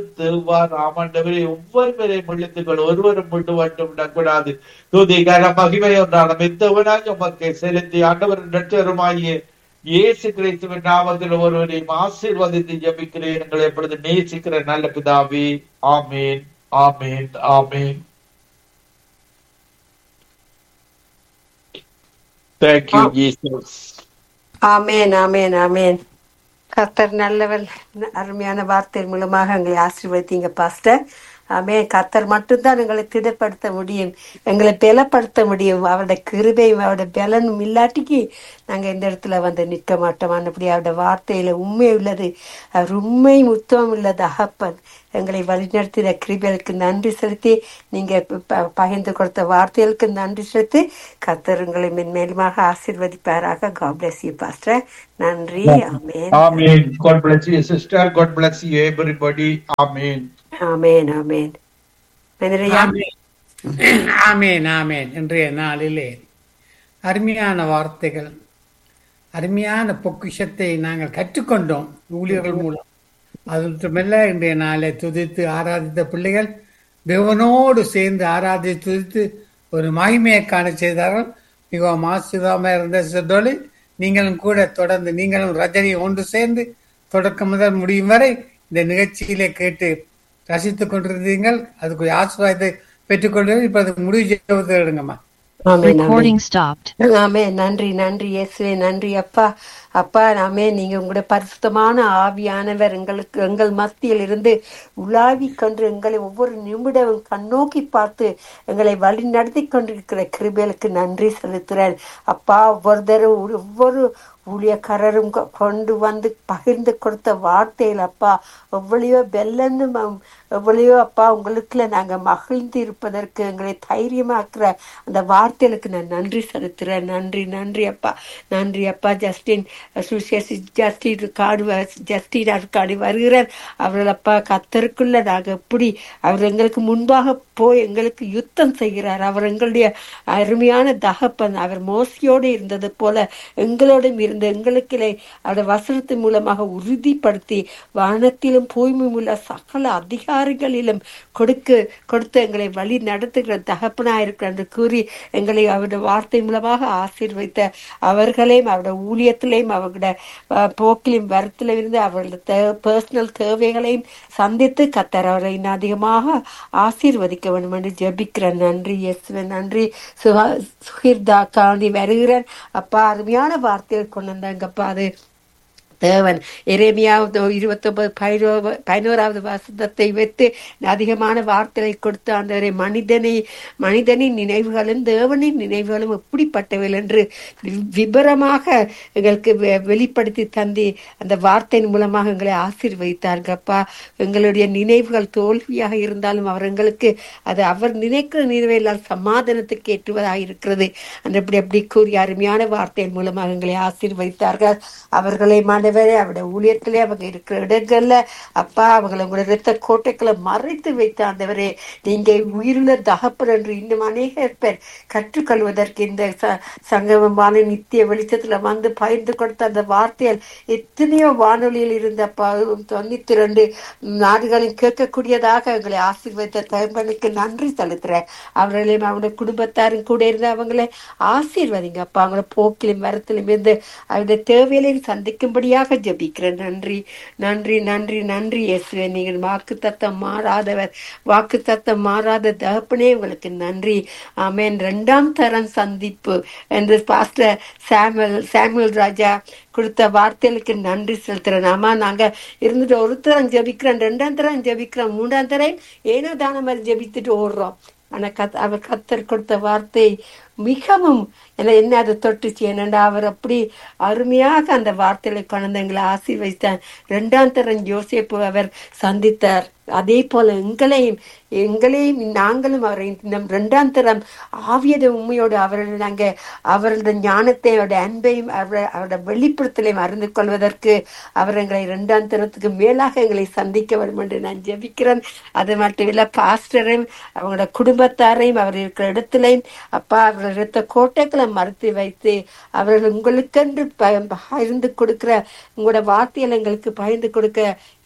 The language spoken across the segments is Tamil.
தேவார் ஆமாண்டவரை ஒவ்வொருவரையும் விழித்துக்கள் ஒருவரும் விட்டு மட்டும் விடக்கூடாது துதி கன மகிமை ஒன்றான மெத்தவனாய் உமக்கு செலுத்தி ஆண்டவர் நட்சருமாகிய இயேசு கிறிஸ்துவின் நாமத்தில் ஒருவரையும் ஆசீர்வதித்து ஜபிக்கிறேன் எங்களை எப்பொழுது நேசிக்கிற நல்ல பிதாவே ஆமேன் ஆமேன் ஆமேன் தேங்க்யூ ஜீசஸ் ஆமேன் ஆமேன் ஆமேன் கர்த்தர் நல்லவர் அருமையான வார்த்தை மூலமாக எங்களை ஆசீர்வதித்தீங்க பாஸ்டர் ஆமேன் கர்த்தர் மட்டும்தான் எங்களை திடப்படுத்த முடியும் எங்களை பலப்படுத்த முடியும் அவருடைய கிருபையும் அவருடைய பலனும் இல்லாட்டிக்கு நாங்க இந்த இடத்துல வந்து நிற்க மாட்டோம் அப்படி அவருடைய வார்த்தையில உண்மை உள்ளது அவர் உண்மை உத்தமம் உள்ளது அகப்பன் எங்களை வழிநடத்தின கிருபைகளுக்கு நன்றி செலுத்தி நீங்க ப- ப- பகிர்ந்து கொடுத்த வார்த்தைகளுக்கு நன்றி செலுத்தி கர்த்தர் உங்களை மென்மேலுமாக ஆசீர்வதிப்பாராக God bless you பாஸ்டர் நன்றி ஆமேன் ஆமேன் God bless you sister God bless you everybody ஆமேன் ஆமேன் ஆமேன் மனிதரையா ஆமென். ஆமென் ஆமென் இன்றைய நாளிலே அருமையான வார்த்தைகள் அருமையான பொக்கிஷத்தை நாங்கள் கற்றுக்கொண்டோம் ஊழியர்கள் மூலம் அது மட்டுமல்ல இன்றைய நாளை துதித்து ஆராதித்த பிள்ளைகள் தேவனோடு சேர்ந்து ஆராதித்து துதித்து ஒரு மகிமையை காண செய்தார்கள் மிகவும் ஆசீர்வாதமாக இருந்த சொல்லி நீங்களும் கூட தொடர்ந்து நீங்களும் ரஜினி ஒன்று சேர்ந்து தொடக்கம் முதல் முடியும் வரை இந்த நிகழ்ச்சியிலே கேட்டு ரசித்துக் கொண்டிருந்தீர்கள் அதுக்கு ஆசீர்வாதத்தை பெற்றுக்கொண்டு இப்ப அது முடிவு செய்வது எடுங்கம்மா ஆமேன் ஆமேன் Recording stopped. ஆமே நன்றி நன்றி இயேசுவே நன்றி அப்பா அப்பா நாமே நீங்க உங்களுடைய பரிசுத்தமான ஆவியானவர் எங்களுக்கு எங்கள் மத்தியில் இருந்து உலாவி கொண்டு எங்களை ஒவ்வொரு நிமிடமும் கண்ணோக்கி பார்த்து எங்களை வழி நடத்தி கொண்டிருக்கிற கிருபைகளுக்கு நன்றி செலுத்துறேன் அப்பா ஒவ்வொரு தடவை ஒவ்வொரு ஊழியக்காரரும் கொ- கொண்டு வந்து பகிர்ந்து கொடுத்த வார்த்தைகள் அப்பா எவ்வளையோ பெல்லன்னு ம- எவ்வளையோ அப்பா உங்களுக்குள்ள நாங்க மகிழ்ந்து இருப்பதற்கு எங்களை தைரியமாக்குற அந்த வார்த்தைகளுக்கு நான் நன்றி செலுத்துறேன் நன்றி நன்றி அப்பா நன்றி அப்பா ஜஸ்டின் சுசேஷி ஜஸ்டின் காடு ஜஸ்டின் காடி வருகிறார் அவர்கள் அப்பா கத்தருக்குள்ள நாங்க எப்படி அவர் எங்களுக்கு முன்பாக போய் எங்களுக்கு யுத்தம் செய்கிறார் அவர் எங்களுடைய அருமையான தகப்பன் அவர் மோசியோடு இருந்தது போல எங்களோடும் இருந்து எங்களுக்கிலே அவருடைய வசனத்தின் மூலமாக உறுதிப்படுத்தி வானத்திலும் பூமியும் உள்ள சகல அதிகாரிகளிலும் கொடுக்க கொடுத்து எங்களை வழி நடத்துகிற தகப்பனாயிருக்கிற என்று கூறி எங்களை அவருடைய வார்த்தை மூலமாக ஆசீர்வைத்த அவர்களையும் அவருடைய ஊழியத்திலையும் அவர்களுடைய அஹ், போக்கிலும் வரத்திலும் இருந்து அவர்களுடைய பர்சனல் தேவைகளையும் சந்தித்து கத்தர் அவரை இன்னும் அதிகமாக ஆசீர்வதிக்க வேண்டும் என்று ஜெபிக்கிறேன் நன்றி இயேசுவே நன்றி சுகா சுகிர்தா காந்தி வருகிறேன் அப்பா அருமையான வார்த்தைகள் கொண்டு வந்தாங்கப்பா அது தேவன் எரேமியாவது இருபத்தொன்பது பதினோ பதினோராவது வசனத்தை வைத்து அதிகமான வார்த்தைகளை கொடுத்து ஆண்டவரை மனிதனை மனிதனின் நினைவுகளும் தேவனின் நினைவுகளும் எப்படிப்பட்டவைகள் என்று வி- விபரமாக எங்களுக்கு வெ- வெளிப்படுத்தி தந்தி அந்த வார்த்தையின் மூலமாக எங்களை ஆசீர்வதித்தாருங்கப்பா எங்களுடைய நினைவுகள் தோல்வியாக இருந்தாலும் அவர் எங்களுக்கு அது அவர் நினைக்கிற நினைவையெல்லாம் சமாதானத்துக்கு ஏற்றுவதாக இருக்கிறது அந்த அப்படி அப்படி கூறி அருமையான வார்த்தையின் மூலமாக எங்களை ஆசீர்வதித்தார்கள் அவர்களை மாண்டவரே அவருடைய ஊழியத்திலே அவங்க இருக்கிற இடங்கள்ல அப்பா அவங்களை உங்களுடைய இரத்த கோட்டைகளை மறைத்து வைத்த ஆண்டவரே நீங்க உயிருள்ள தகப்பன் என்று இன்னும் அநேக பேர் கற்றுக்கொள்வதற்கு இந்த ச- சங்கமமான நித்திய வெளிச்சத்துல வந்து பகிர்ந்து கொடுத்த அந்த வார்த்தைகள் எத்தனையோ வானொலியில் இருந்த ப- தொண்ணூத்தி ரெண்டு நாடுகளும் கேட்கக்கூடியதாக எங்களை ஆசீர்வதித்த தகப்பனுக்கு நன்றி செலுத்துறேன் அவர்களையும் அவங்களுடைய குடும்பத்தாரும் கூட இருந்து அவங்களை ஆசீர்வதிங்க அப்பா அவங்களோட போக்கிலும் வரத்திலும் இருந்து அவருடைய தேவைகளையும் சந்திக்கும்படியாக ஜெபிக்கிறேன் நன்றி நன்றி நன்றி நன்றி இயேசுவே நீங்கள் வாக்கு தத்தம் மாறாதவர் வாக்கு தத்தம் மாறாத தகப்பனே உங்களுக்கு நன்றி ஆமென் ரெண்டாம் தரம் சந்திப்பு என்று பாஸ்டர் சாமுவல் சாமுவல் ராஜா கொடுத்த வார்த்தைகளுக்கு நன்றி செலுத்துறேன் ஆமா நாங்க இருந்துட்டு ஒரு தரம் ஜெபிக்கிறோம் ரெண்டாம் தரம் ஜெபிக்கிறோம் மூன்றாம் தரம் ஏனோ தான மாதிரி ஜெபித்துட்டு ஓடுறோம் ஆனா கத் அவர் கத்தர் கொடுத்த வார்த்தை மிகவும் என்ன என்ன அதை தொட்டுச்சு என்னண்டா அவர் அப்படி அருமையாக அந்த வார்த்தைகளை கொண்டு எங்களை ஆசீர்வதித்தார் ரெண்டாம் தரம் யோசேப்பு அவர் சந்தித்தார் அதே போல எங்களையும் எங்களையும் நாங்களும் அவரை நம் ரெண்டாம் தரம் ஆவியத உண்மையோடு அவர்கள் நாங்க அவருடைய ஞானத்தை அவருடைய அன்பையும் அவருடைய அவருடைய வெளிப்படுத்தலையும் அறிந்து கொள்வதற்கு அவர் எங்களை ரெண்டாம் தரத்துக்கு மேலாக எங்களை சந்திக்க வேண்டும் என்று நான் ஜெபிக்கிறேன் அது மட்டும் இல்ல பாஸ்டரையும் அவங்களோட குடும்பத்தாரையும் அவர் இருக்கிற இடத்துலையும் அப்பா அவர்கள் எடுத்த கோட்டைகளை மறுத்து வைத்து அவர்கள் உங்களுக்கென்று ப- பகிர்ந்து கொடுக்கிற உங்களோட வார்த்தைகளை எங்களுக்கு பகிர்ந்து கொடுக்க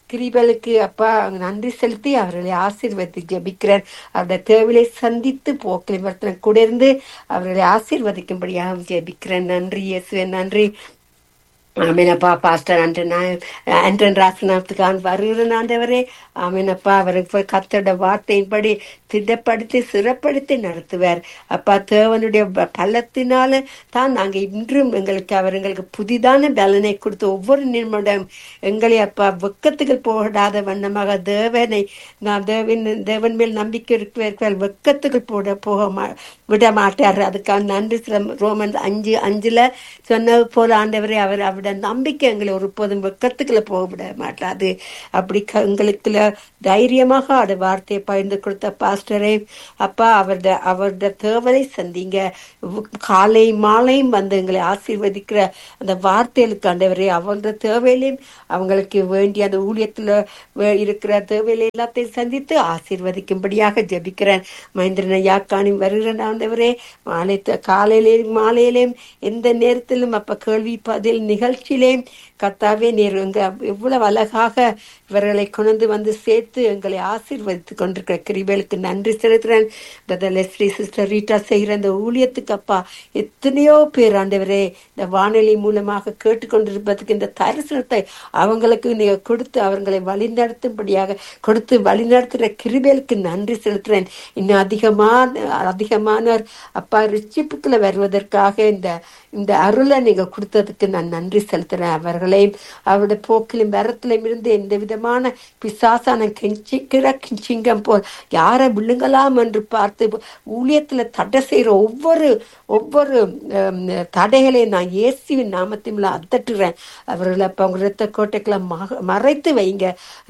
கிரிபலுக்கு அப்பா நன்றி செலுத்தி அவர்களை ஆசீர்வதி ஜெபிக்கிறேன் அவருடைய தேவையை சந்தித்து போக்கில் வர்த்தனை கூட இருந்து அவர்களை ஆசீர்வதிக்கும்படியாக ஜெபிக்கிறேன் நன்றி இயேசுவே நன்றி ஆமீனப்பா பாஸ்டர் அன்றன் அன்றன் ராசனாத்துக்கான் வருகிற ஆண்டவரே ஆமீனப்பா அவருக்கு போய் கத்தோட வார்த்தையின்படி திடப்படுத்தி சிறப்படுத்தி நடத்துவார் அப்பா தேவனுடைய ப- பலத்தினால தான் நாங்க இன்றும் எங்களுக்கு அவர் எங்களுக்கு புதிதான பலனை கொடுத்து ஒவ்வொரு நிமிடம் எங்களை அப்பா வெக்கத்துக்கு போடாத வண்ணமாக தேவனை நான் தேவன் தேவன் மேல் நம்பிக்கை இருக்கிறவர்கள் வெக்கத்துக்கு போட போக மா விட மாட்டார் அதுக்காக நன்றி சில- ரோமன் அஞ்சு அஞ்சுல சொன்னது போல ஆண்டவரே அவர் அவருடைய நம்பிக்கை எங்களை ஒருபோதும் வெக்கத்துக்குள்ள போக விட மாட்டாது அப்படி க- எங்களுக்குள்ள தைரியமாக அந்த வார்த்தையை பகிர்ந்து கொடுத்த பாஸ்டரே அப்பா அவருடைய அவருடைய தேவனை சந்திங்க உ- காலை மாலையும் வந்து எங்களை ஆசீர்வதிக்கிற அந்த வார்த்தைகளுக்கு ஆண்டவரே அவருடைய தேவையிலையும் அவங்களுக்கு வேண்டிய அந்த ஊழியத்துல வே- இருக்கிற தேவையில எல்லாத்தையும் சந்தித்து ஆசீர்வதிக்கும்படியாக ஜெபிக்கிறேன் மகேந்திரன் யாக்கானி வருகிற ஆண்டவரே மாலை த- காலையிலேயும் மாலையிலேயும் எந்த நேரத்திலும் அப்ப கேள்வி பதில் நிகழ்ச்சியிலேயும் கர்த்தாவே நீர் எங்க எவ்வளவு அழகாக இவர்களை கொண்டு வந்து சேர்த்து எங்களை ஆசீர்வதித்துக் கொண்டிருக்கிற கிருபைகளுக்கு நன்றி செலுத்துறேன் பிரதர் லெஸ்லி சிஸ்டர் ரீட்டா செய்கிற இந்த ஊழியத்துக்கு அப்பா எத்தனையோ பேர் ஆண்டவரே இந்த வானொலி மூலமாக கேட்டுக்கொண்டிருப்பதற்கு இந்த தரிசனத்தை அவங்களுக்கு நீங்க கொடுத்து அவர்களை வழிநடத்தும்படியாக கொடுத்து வழிநடத்துகிற கிருபைகளுக்கு நன்றி செலுத்துறேன் இன்னும் அதிகமான அதிகமானோர் அப்பா ரிச்சிப்புக்குள்ள வருவதற்காக இந்த இந்த அருளை நீங்க கொடுத்ததுக்கு நான் நன்றி செலுத்துறேன் அவர்களையும் அவருடைய போக்கிலும் வரத்திலும் இருந்து எந்த விதமான பிசாசான கெஞ்சிக்கிற சிங்கம் போல் யாரை விழுங்கலாம் என்று பார்த்து ஊழியத்துல தடை செய்யற ஒவ்வொரு ஒவ்வொரு ஹம், தடைகளையும் நான் இயேசுவின் நாமத்தின் அதட்டுறேன் அவர்களை அப்ப அவங்க ரத்த கோட்டைக்குள்ள மக- மறைத்து வைங்க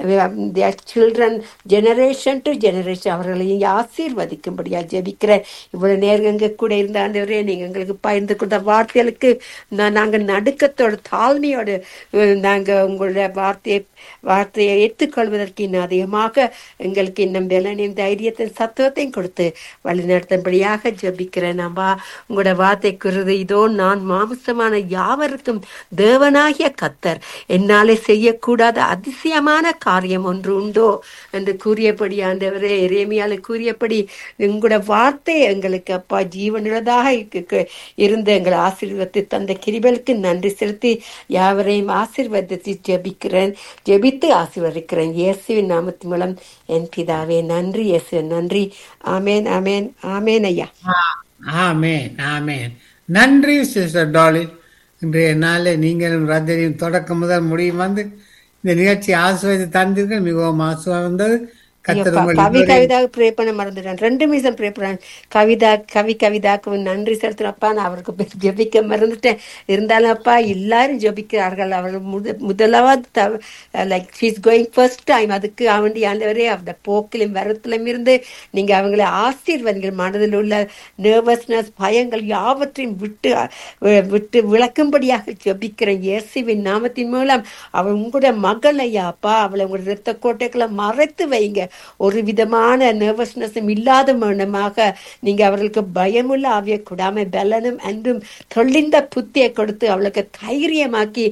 சில்ட்ரன் ஜெனரேஷன் டு ஜெனரேஷன் அவர்களையும் ஆசீர்வதிக்கும்படியா ஜெபிக்கிறேன் இவ்வளவு நேரம் எங்க கூட இருந்த ஆண்டவரே நீங்க எங்களுக்கு பகிர்ந்து கொடுத்த வார்த்தைகளுக்கு நான் நாங்க நடுக்கத்தோட தாழ்மையோடு அஹ், நாங்க உங்களுடைய வார்த்தையை வார்த்தையை ஏற்றுக்கொள்வதற்கு இன்னும் அதிகமாக எங்களுக்கு இன்னும் பலனையும் தைரியத்தையும் சத்துவத்தையும் கொடுத்து வழிநடத்தும்படியாக ஜெபிக்கிறேன் நம்பா உங்களோட வார்த்தை குருது இதோ நான் மாம்சமான யாவருக்கும் தேவனாகிய கத்தர் என்னாலே செய்யக்கூடாத அதிசயமான காரியம் ஒன்று உண்டோ என்று கூறியபடி ஆண்டவரே எரேமியால கூறியபடி உங்களோட வார்த்தை எங்களுக்கு அப்பா ஜீவனுள்ளதாக இருக்கு- கு- இருந்து எங்களை ஆசீர்வதித்து தந்த கிரிபலுக்கு நன்றி செலுத்தி யாவரையும் ஆசீர்வதித்து ஜெபிக்கிறேன் ஜெபித்து ஆசீர்வதிக்கிறேன் இயேசுவின் நாமத்தின் மூலம் என் பிதாவே நன்றி இயேசு நன்றி ஆமேன் ஆமேன் ஆமேன் ஐயா ஆமேன் ஆமேன் நன்றி சிஸ்டர் டாலி இன்றைய நாளில் நீங்களும் ரஜனியும் தொடக்கம் முதல் முடியும் வந்து இந்த நிகழ்ச்சி ஆசுவதி தந்தீர்கள் மிகவும் ஆசுவா வந்தது கத்தர் ஐயப்பா, உங்கள் கவி இருவரையும் கவிதாவுக்கு ப்ரே பண்ண மறந்துட்டேன் ரெண்டு நிமிஷம் ப்ரே பண்ணேன் கவிதா கவி கவிதாக்கு நன்றி செலுத்துறப்பா நான் அவருக்கு போய் ஜெபிக்க மறந்துட்டேன் இருந்தாலும் அப்பா எல்லாரும் ஜெபிக்கிறார்கள் அவர்கள் முத முதலாவது like she's going first time அதுக்கு அவண்டி ஆண்டவரே அந்த போக்கிலும் வரத்திலும் இருந்து நீங்க அவங்களை ஆசீர்வதிங்கள் மனதில் உள்ள நர்வஸ்னஸ் பயங்கள் யாவற்றையும் விட்டு அஹ், விட்டு விளக்கும்படியாக ஜெபிக்கிறேன் இயேசுவின் நாமத்தின் மூலம் அவள் உங்களுடைய மகள் ஐயா அப்பா அவளை உங்களுடைய ரத்த கோட்டைக்குள்ள மறைத்து வைங்க ஒரு விதமான நர்வஸ்னஸும் இல்லாத மனமாக நீங்க அவர்களுக்கு பயமுள்ள ஆவிய கூடாம பலனும் அன்பும் தொழிந்த புத்தியை கொடுத்து அவளுக்கு தைரியமாக்கி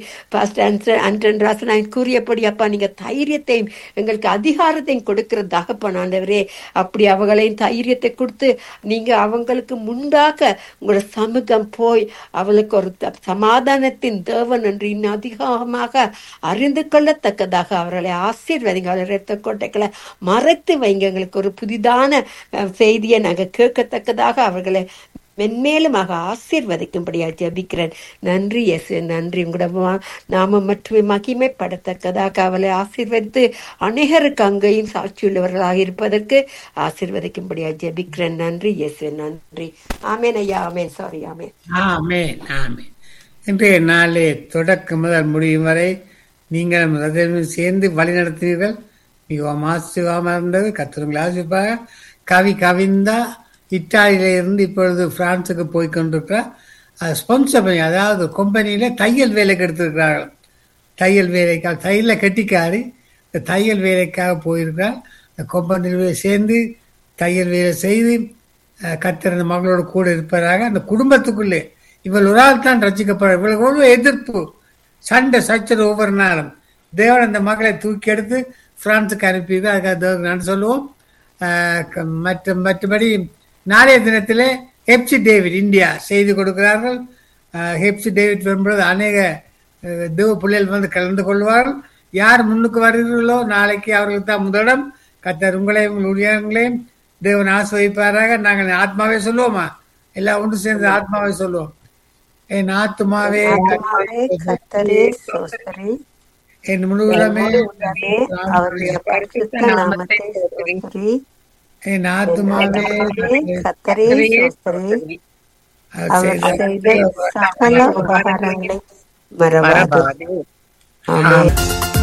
அன்றன் ராசன் கூறியபடி அப்பா நீங்க தைரியத்தையும் எங்களுக்கு அதிகாரத்தையும் கொடுக்கிற தகப்பன் ஆண்டவரே அப்படி அவங்களையும் தைரியத்தை கொடுத்து நீங்க அவங்களுக்கு முன்பாக உங்களோட சமூகம் போய் அவளுக்கு ஒரு த- சமாதானத்தின் தேவன் என்று இன்னும் அதிகமாக அறிந்து கொள்ளத்தக்கதாக அவர்களை ஆசீர்வதிங்க அவளை ரத்த கோட்டைகளை மறைத்து வைங்க எங்களுக்கு ஒரு புதிதான அஹ், செய்தியை நாங்க கேட்கத்தக்கதாக அவர்களை மென்மேலுமாக ஆசீர்வதிக்கும்படியா ஜெபிக்கிறேன் நன்றி இயேசு நன்றி உங்களோட வா- நாமம் மட்டுமே மகிமைப்படத்தக்கதாக அவளை ஆசீர்வதித்து அநேகருக்கு அங்கேயும் சாட்சியுள்ளவர்களாக இருப்பதற்கு ஆசீர்வதிக்கும்படியா ஜெபிக்கிறேன் நன்றி இயேசு நன்றி ஆமேன் ஐயா ஆமேன் சாரி ஆமேன் ஆமேன் ஆமேன் இன்றைய நாளே தொடக்கம் முதல் முடியும் வரை நீங்கள் ரஜனியும் சேர்ந்து வழி நடத்தினீர்கள் மிகவும் ஆசிரியமாக இருந்தது கத்திரங்களை ஆசிப்பாக கவி கவிந்தா இத்தாலியில இருந்து இப்பொழுது பிரான்சுக்கு போய் கொண்டிருக்கிறார் அது ஸ்பான்சர் பண்ணி அதாவது கம்பெனியில தையல் வேலைக்கு எடுத்திருக்கிறார்கள் தையல் வேலைக்காக தையல கட்டிக்காரி இந்த தையல் வேலைக்காக போயிருக்கிறார் இந்த கம்பெனியில் சேர்ந்து தையல் வேலை செய்து அஹ், கர்த்தர் அந்த மகளோட கூட இருப்பதாக அந்த குடும்பத்துக்குள்ளே இவள் ஒரு ஆள் தான் ரசிக்கப்பட இவளுக்கு ஒரு எதிர்ப்பு சண்டை சச்சரவு ஒவ்வொரு நாளும் தேவன் அந்த மகளை தூக்கி எடுத்து பிரான்ஸுக்கு அனுப்பியது அதுக்காக தேவனுக்கு நன்றி சொல்லுவோம் ஆஹ் க- மற்ற மற்றபடி நாளைய தினத்திலே ஹெப்சி டேவிட் இந்தியா செய்து கொடுக்கிறார்கள் ஆஹ் ஹெப்சி டேவிட் வரும்போது அநேக ஆஹ் தேவ பிள்ளைகள் வந்து கலந்து கொள்வார்கள் யார் முன்னுக்கு வருகிறீர்களோ நாளைக்கு அவர்களுக்கு தான் முதலிடம் கத்தர் உங்களையும் உங்கள் ஊழியர்களையும் தேவன் ஆசிர்வதிப்பாராக நாங்கள் ஆத்மாவே சொல்லுவோமா எல்லாம் ஒன்று சேர்ந்து ஆத்மாவே சொல்லுவோம் என் ஆத்மாவே ஆத்மாவே கர்த்தரே ஸ்தோத்திரி. என் முழுவதுமே உள்ளமே அவருடைய பரிசுத்த நாமத்தை ஸ்தோத்திரி. என் ஆத்மாவே ஆத்மாவே கர்த்தரே ஸ்தோத்திரி. அவர் அவர் செய்த செய்த சகல உபகாரங்களை மறவாது ஆமென்